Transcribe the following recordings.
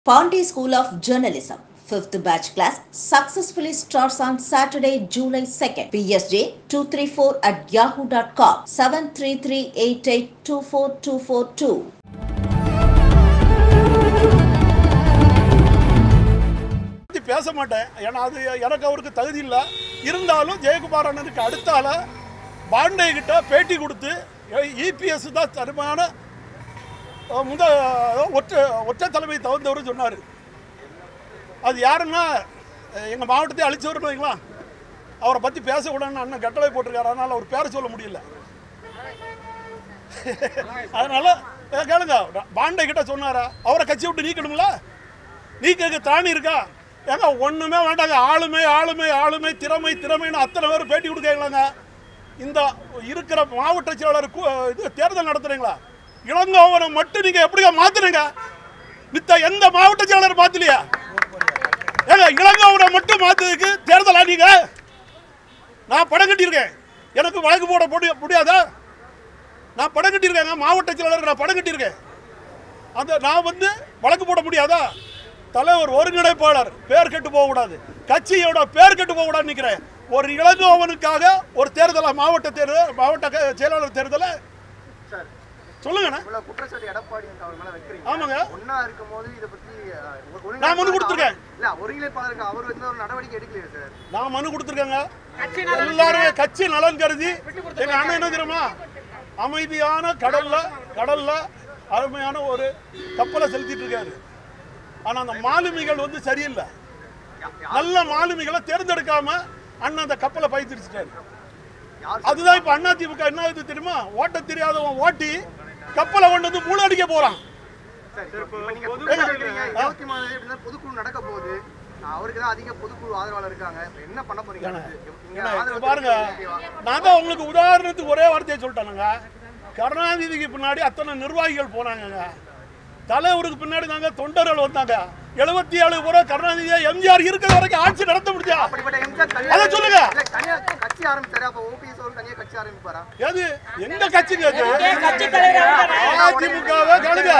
Ponte School of Journalism. Fifth batch class successfully starts on Saturday, July 2nd. PSJ 234 at yahoo.com 73388242242. பத்தி பேச மாட்டேன் ஏன்னா அது எனக்கு அவருக்கு தகுதி இல்லை இருந்தாலும் ஜெயக்குமார் அண்ணனுக்கு அடுத்தால பாண்டே கிட்ட பேட்டி கொடுத்து இபிஎஸ் தான் தருமான அஹ், முத ஒற்றை ஒற்றை தலைமை தகுந்தவர் சொன்னார் அது யாருன்னா எங்கள் மாவட்டத்தை அழிச்சவர்னு வைங்களா அவரை பற்றி பேசக்கூடாதுன்னு அண்ணன் கட்டளை போட்டிருக்காரு அதனால் அவர் பேரை சொல்ல முடியல அதனால அஹ், கேளுங்க பாண்டே கிட்ட சொன்னாரா அவரை கட்சி விட்டு நீக்கணுங்களா நீக்க தாணி இருக்கா ஏங்க ஒண்ணுமே வேண்டாங்க ஆளுமை ஆளுமை ஆளுமை திறமை திறமைன்னு அத்தனை பேர் பேட்டி கொடுக்கலாங்க இந்த இருக்கிற மாவட்ட செயலாளர் கு- இது தேர்தல் நடத்துறீங்களா இளங்கோவனை மட்டும் நீங்க எப்படிங்க மாத்துறீங்க மித்த எந்த மாவட்ட செயலாளர் மாத்தலையா ஏங்க இளங்கோவனை மட்டும் மாத்ததுக்கு தேர்தலா நீங்க நான் படம் கட்டியிருக்கேன் எனக்கு வழக்கு போட முடிய- முடியாதா நான் படம் கட்டியிருக்கேங்க மாவட்ட செயலாளர் நான் படம் கட்டியிருக்கேன் அந்த நான் வந்து வழக்கு போட முடியாதா தலைவர் ஒருங்கிணைப்பாளர் பேர் கெட்டு போகக்கூடாது கட்சியோட பேர் கெட்டு போகக்கூடாது நிற்கிறேன் ஒரு இளங்கோவனுக்காக ஒரு தேர்தலை மாவட்ட தேர்தல் மாவட்ட க- செயலாளர் தேர்தலை சார் சொல்லுங்கண்ணே இவ்வளவு குற்றச்சாட்டு எடப்பாடி அவர் மேல வைக்கிறீங்க ஆமாங்க. ஒன்னா இருக்கும்போது இத பத்தி அஹ், ஒரு- ஒருங்கிணைப்பாளர் நான் மனு கொடுத்திருக்கேன். இல்ல ஒருங்கிணைப்பாளருக்கு அவர் வந்து ஒரு நடவடிக்கை எடுக்கலையே சார் நான் மனு கொடுத்துருக்கேங்க எல்லாருமே கட்சி நலன் கருதி எங்க அண்ணன் என்ன தெரியுமா அமைதியான கடல்ல கடல்ல அருமையான ஒரு கப்பலை செலுத்திட்டு இருக்காரு ஆனா அந்த மாலுமிகள் வந்து சரியில்லை நல்ல மாலுமிகளை தேர்ந்தெடுக்காம அண்ணன் அந்த கப்பலை பயிற்சிட்டாரு யார் அதுதான் இப்ப அண்ணா திமுக என்ன ஆகுது தெரியுமா ஓட்ட தெரியாதவன் ஓட்டி கப்பலை கொண்டு வந்து மூளடிக்க போறான் சார் இப்ப நீங்க குற்றச்சாட்டு வைக்கிறீங்க இருபத்தி மூணு எப்படின்னா பொதுக்குழு நடக்க போகுது அஹ், அவருக்கு தான் அதிக பொதுக்குழு ஆதரவாளர் இருக்காங்க இப்ப என்ன பண்ண போறீங்க நீங்க என்ன, ஆதரவு இப்ப பாருங்க தெரிவிக்க வேண்டியவா? நான் தான் உங்களுக்கு உதாரணத்துக்கு ஒரே வார்த்தையை சொல்லிட்டேனுங்க கருணாநிதிக்கு பின்னாடி அத்தனை நிர்வாகிகள் போனாங்கங்க தலைவருக்கு பின்னாடி தாங்க தொண்டர்கள் வந்தாங்க எழுபத்தி ஏழு முறை கருணாநிதியா எம்ஜிஆர் இருக்கிற வரைக்கும் ஆட்சி நடத்த முடிஞ்சா அப்படிப்பட்ட எம்ஜிஆர் தனியா- அதை சொல்லுங்க. இல்ல, தனியா கட்சி ஆரம்பிச்சாரு அப்ப ஓபிஎஸ் அவர் தனியா கட்சி ஆரம்பிப்பாரா எது எங்க கட்சிங்க அது அதிமுகவை கேளுங்க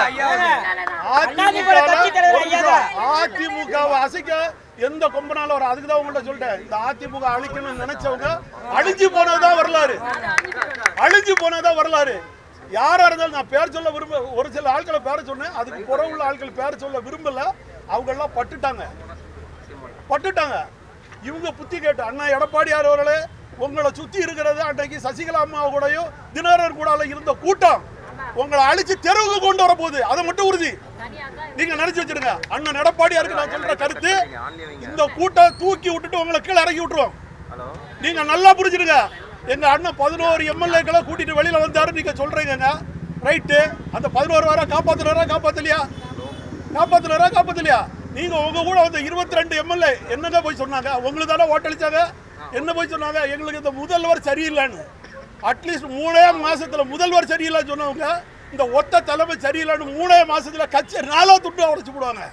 அதிமுகவை அசைக்க எந்த கொம்பனால வரும் அதுக்கு தான் உங்கள்ட்ட சொல்லிட்டேன் இந்த அதிமுக அழிக்கணும்னு நினைச்சவங்க அழிஞ்சு போனதுதான் வரலாறு அழிஞ்சு போனதுதான் வரலாறு யாரா இருந்தாலும் நான் பேர் சொல்ல விரும்ப ஒரு சில ஆட்களை பேர சொன்னேன் அதுக்கு புற உள்ள ஆட்கள் பேர் சொல்ல விரும்பல அவங்க எல்லாம் பட்டுட்டாங்க பட்டுட்டாங்க இவங்க புத்தி கேட்டு அண்ணா எடப்பாடியார் அவர்களே உங்களை சுத்தி இருக்கிறது அன்றைக்கு சசிகலா அம்மா கூடயும் தினகரன் கூட இருந்த கூட்டம் உங்களை அழிச்சு தெருவுக்கு கொண்டு வர போகுது அதை மட்டும் உறுதி நீங்க நினைச்சு வச்சிருங்க அண்ணன் எடப்பாடியாருக்கு நான் சொல்ற கருத்து இந்த கூட்டம் தூக்கி விட்டுட்டு உங்களை கீழே இறக்கி விட்டுருவோம் நீங்க நல்லா புரிஞ்சிருங்க எங்க அண்ணன் பதினோரு எம்எல்ஏக்களை கூட்டிட்டு வெளியில வந்தாரு நீங்க சொல்றீங்க ரைட்டு அந்த பதினோரு வாரம் காப்பாத்துனாரா காப்பாத்தலையா காப்பாத்துனாரா காப்பாத்தலையா நீங்க உங்க கூட வந்த இருபத்தி ரெண்டு எம்எல்ஏ என்னங்க போய் சொன்னாங்க உங்களுக்கு தானே ஓட்டளிச்சாங்க என்ன போய் சொன்னாங்க எங்களுக்கு இந்த முதல்வர் சரியில்லைன்னு அட்லீஸ்ட் மூணே மாசத்துல முதல்வர் சரியில்லைன்னு சொன்னவங்க இந்த ஒத்த தலைமை சரியில்லைன்னு மூணே மாசத்துல கட்சி நாலா துண்டு உடைச்சு போடுவாங்க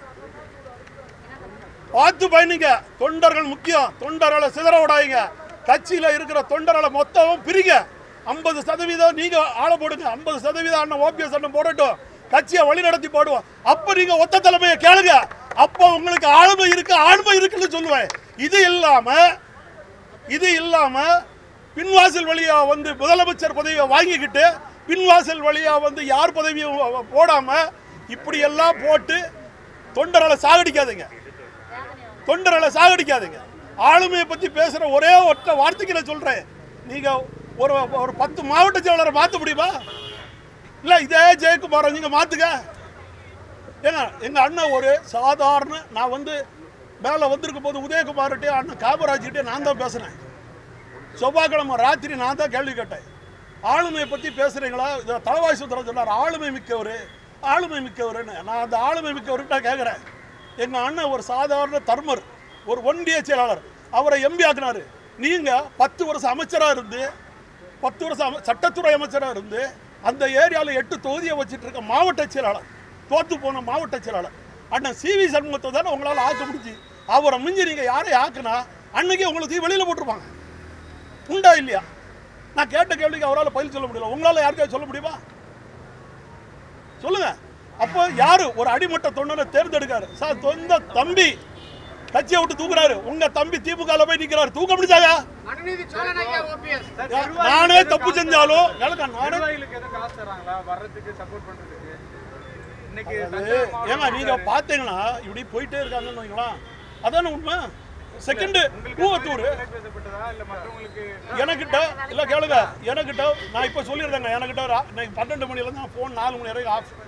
பார்த்து பயணிங்க தொண்டர்கள் முக்கியம் தொண்டர்களை சிதற விடாதீங்க கட்சியில இருக்கிற தொண்டர்களை மொத்தமும் பிரிங்க ஐம்பது சதவீதம் நீங்க ஆள போடுங்க ஐம்பது சதவீதம் அண்ணன் ஓபிஎஸ் அண்ணன் போடட்டும் கட்சியை வழி நடத்தி போடுவோம் அப்ப நீங்க ஒத்த தலைமையை கேளுங்க அப்ப உங்களுக்கு ஆளுமை இருக்கு ஆளுமை இருக்குன்னு சொல்லுவேன் இது இல்லாம இது இல்லாம பின்வாசல் வழியா வந்து முதலமைச்சர் பதவியை வாங்கிக்கிட்டு பின்வாசல் வழியா வந்து யார் பதவியும் போடாம இப்படி எல்லாம் போட்டு தொண்டர்களை சாகடிக்காதீங்க தொண்டர்களை சாகடிக்காதீங்க ஆளுமையை பத்தி பேசுற ஒரே ஒற்றை வார்த்தைக்கு நான் சொல்றேன் நீங்க ஒரு ஒரு பத்து மாவட்ட செயலாளரை மாத்த முடியுமா இல்ல இதே ஜெயக்குமார் நீங்க மாத்துங்க ஏங்க எங்க அண்ணன் ஒரு சாதாரண நான் வந்து மேல வந்திருக்கும் போது உதயகுமார்கிட்டே அண்ணன் காமராஜ்கிட்டே நான் தான் பேசுனேன் செவ்வாய்க்கிழமை ராத்திரி நான் தான் கேள்வி கேட்டேன் ஆளுமையை பற்றி பேசுகிறீங்களா இதை தலவாய் சுந்தரம் சொன்னார் ஆளுமை மிக்கவர் ஆளுமை மிக்கவர்னு நான் அந்த ஆளுமை மிக்கவர்கிட்ட கேட்குறேன் எங்கள் அண்ணன் ஒரு சாதாரண தர்மர் ஒரு ஒன்றிய செயலாளர் அவரை எம்பி ஆக்குனாரு நீங்கள் பத்து வருஷம் அமைச்சராக இருந்து பத்து வருஷம் அம- சட்டத்துறை அமைச்சராக இருந்து அந்த ஏரியாவில் எட்டு தொகுதியை வச்சுட்டு இருக்க மாவட்ட செயலாளர் தோத்து போன மாவட்ட செயலாளர் அண்ணன் சி வி சண்முகத்தை தானே உங்களால் ஆக்க முடிஞ்சு அவரை மிஞ்சி நீங்கள் யாரை ஆக்குனா அன்னைக்கே உங்களை தூக்கி வெளியில் போட்டிருப்பாங்க உண்டா இல்லையா நான் கேட்ட கேள்விக்கு அவரால் பதில் சொல்ல முடியல உங்களால் யாருக்காவது சொல்ல முடியுமா சொல்லுங்க அப்போ யாரு ஒரு அடிமட்ட தொண்டனை தேர்ந்தெடுக்காரு சார் சொந்த தம்பி கட்சியை விட்டு தூக்குறாரு உங்க தம்பி திமுக போய் நிக்கிறாரு தூக்க முடிஞ்சாங்க மனுநீதி சோழன் ஐயா ஓபிஎஸ் நானே தப்பு செஞ்சாலும் எனக்கு நானே நிர்வாகிகளுக்கு எதுவும் காசு தராங்களா வர்றதுக்கு சப்போர்ட் பண்றதுக்கு இன்னைக்கு அது தஞ்சாவூர் ஏங்க மாவட்டம் நீங்க பாத்தீங்கன்னா இப்படி போயிட்டே இருக்காங்கன்னு வைங்களா அதானே உண்மை செகண்ட் கூவத்தூர் விலை பேசப்பட்டதா இல்ல மற்றவங்களுக்கு எனக்கிட்ட இல்ல கேளுங்க எனக்கிட்ட நான் இப்ப சொல்லியிருந்தேங்க எனக்கிட்ட ஒரு ஆ- இன்னைக்கு பன்னெண்டு மணில இருந்து ஃபோன் நாலு மணி வரைக்கும் ஆஃப்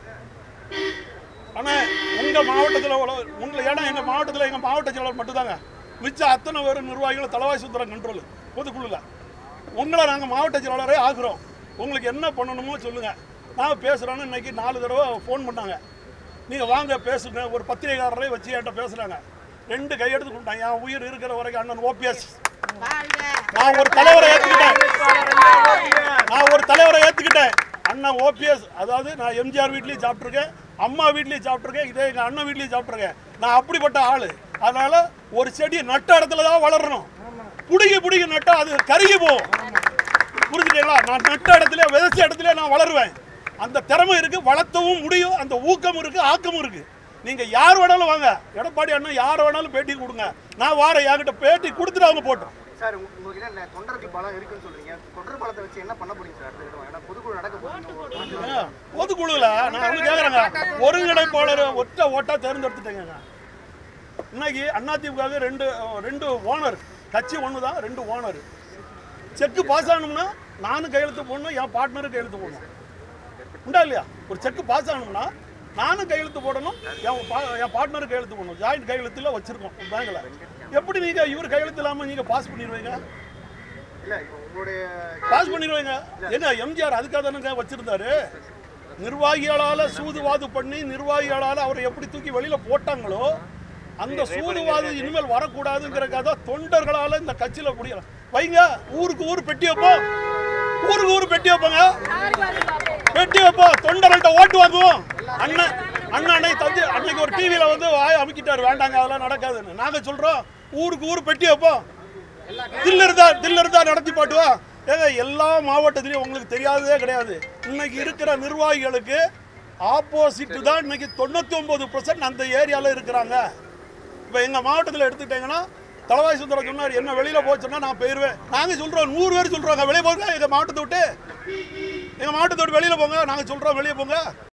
ஆனா உங்க மாவட்டத்துல உள்ள உங்களை ஏன்னா எங்க மாவட்டத்துல எங்க மாவட்ட செயலாளர் மட்டும்தாங்க மிச்சம் அத்தனை பேரும் நிர்வாகிகள் தலைவாய் சுந்தரம் கண்ட்ரோல் பொதுக்குழுல உங்களை நாங்க மாவட்ட செயலாளரே ஆக்குறோம் உங்களுக்கு என்ன பண்ணணுமோ சொல்லுங்க நான் பேசுறேன்னு இன்னைக்கு நாலு தடவை ஃபோன் பண்ணாங்க நீங்க வாங்க பேசுங்க ஒரு பத்திரிகையாளரே வச்சு என்கிட்ட பேசுறாங்க ரெண்டு கையெடுத்து கொடுத்தாங்க என் உயிர் இருக்கிற வரைக்கும் அண்ணன் ஓபிஎஸ் நான் ஒரு தலைவரை ஏத்துக்கிட்டேன் நான் ஒரு தலைவரை ஏத்துக்கிட்டேன் அண்ணன் ஓபிஎஸ் அதாவது நான் எம்ஜிஆர் வீட்லயும் சாப்பிட்டுருக்கேன் அம்மா வீட்லயும் சாப்பிட்டுருக்கேன் இதே எங்க அண்ணன் வீட்லயும் சாப்பிட்டுருக்கேன் நான் அப்படிப்பட்ட ஆளு அதனால ஒரு செடி நட்ட இடத்துல தான் வளரணும் புடிங்கி புடிங்கி நட்டா அது கருகி போகும் புரிஞ்சுட்டீங்களா நான் நட்ட இடத்துல விதைச்ச இடத்துல நான் வளருவேன் அந்த திறமை இருக்கு வளர்த்தவும் முடியும் அந்த ஊக்கம் இருக்கு ஆக்கமும் இருக்கு நீங்க யார் வேணாலும் வாங்க எடப்பாடி அண்ணன் யார் வேணாலும் பேட்டி கொடுங்க நான் வாரேன் என்கிட்ட பேட்டி கொடுத்துட்டு அவங்க போட்டோம் சார் உங்க- உங்களுக்கு என்ன தொண்டர்கள் பலம் இருக்குன்னு சொல்றீங்க தொண்டர் பலத்தை வச்சு என்ன பண்ண போறீங்க சார் அடுத்த கட்டம்? ஏன்னா பொதுக்குழு நடக்க போறீங்க பொதுக்குழுல நான் வந்து கேக்குறேங்க ஒருங்கிணைப்பாளர் ஒற்ற ஓட்டா தேர்ந்தெடுத்துட்டேங்க இன்னைக்கு அதிமுக ரெண்டு ரெண்டு ஓனர் கட்சி ஒன்று தான் ரெண்டு ஓனர் செக்கு பாஸ் ஆகணும்னா நானும் கையெழுத்து போடணும் என் பார்ட்னரும் கையெழுத்து போடணும் உண்டா இல்லையா ஒரு செக்கு பாஸ் ஆகணும்னா நானும் கையெழுத்து போடணும் என் பா- என் பார்ட்னரும் கையெழுத்து போடணும் ஜாயிண்ட் கையெழுத்துல வச்சிருக்கோம் பேங்க்ல எப்படி நீங்க இவர் கையெழுத்து இல்லாம நீங்க பாஸ் பண்ணிடுவீங்க இல்ல இப்போ உங்களுடைய பாஸ் பண்ணிடுவாங்க ஏங்க எம்ஜிஆர் அதுக்காக தானே வச்சிருந்தாரு நிர்வாகிகளால சூதுவாது பண்ணி நிர்வாகிகளால அவரை எப்படி தூக்கி வெளியில போட்டாங்களோ அந்த சூதுவாது இனிமேல் வரக்கூடாதுங்கிறக்காக தான் தொண்டர்களால இந்த கட்சியில முடியல வைங்க ஊருக்கு ஊர் பெட்டி வைப்போம் ஊருக்கு ஊர் பெட்டி வைப்போங்க பெட்டி வைப்போம் தொண்டர்கள்ட்ட ஓட்டு வாங்குவோம் அண்ணன் அண்ணன் அன்னைக்கு தஞ்சை அன்னைக்கு ஒரு டிவியில வந்து வாய அமுக்கிட்டாரு வேண்டாங்க அதெல்லாம் நடக்காதுன்னு நாங்க சொல்றோம் ஊருக்கு ஊர் பெட்டி வைப்போம் தில்லு இருந்தா தில்லு இருந்தா நடத்தி பாட்டுவா ஏங்க எல்லா மாவட்டத்திலையும் உங்களுக்கு தெரியாததே கிடையாது இன்னைக்கு இருக்கிற நிர்வாகிகளுக்கு ஆப்போசிட் தான் இன்னைக்கு தொண்ணூத்தி ஒன்பது அந்த ஏரியால இருக்கிறாங்க இப்போ எங்க மாவட்டத்தில் எடுத்துக்கிட்டீங்கன்னா தலவாய் சுந்தரம் சொன்னார் என்ன வெளியில போச்சுன்னா நான் போயிருவேன் நாங்க சொல்றோம் நூறு பேர் சொல்றோங்க வெளியே போங்க எங்க மாவட்டத்தை விட்டு எங்க மாவட்டத்தை விட்டு வெளியில போங்க நாங்க சொல்றோம் வெளியே போங்க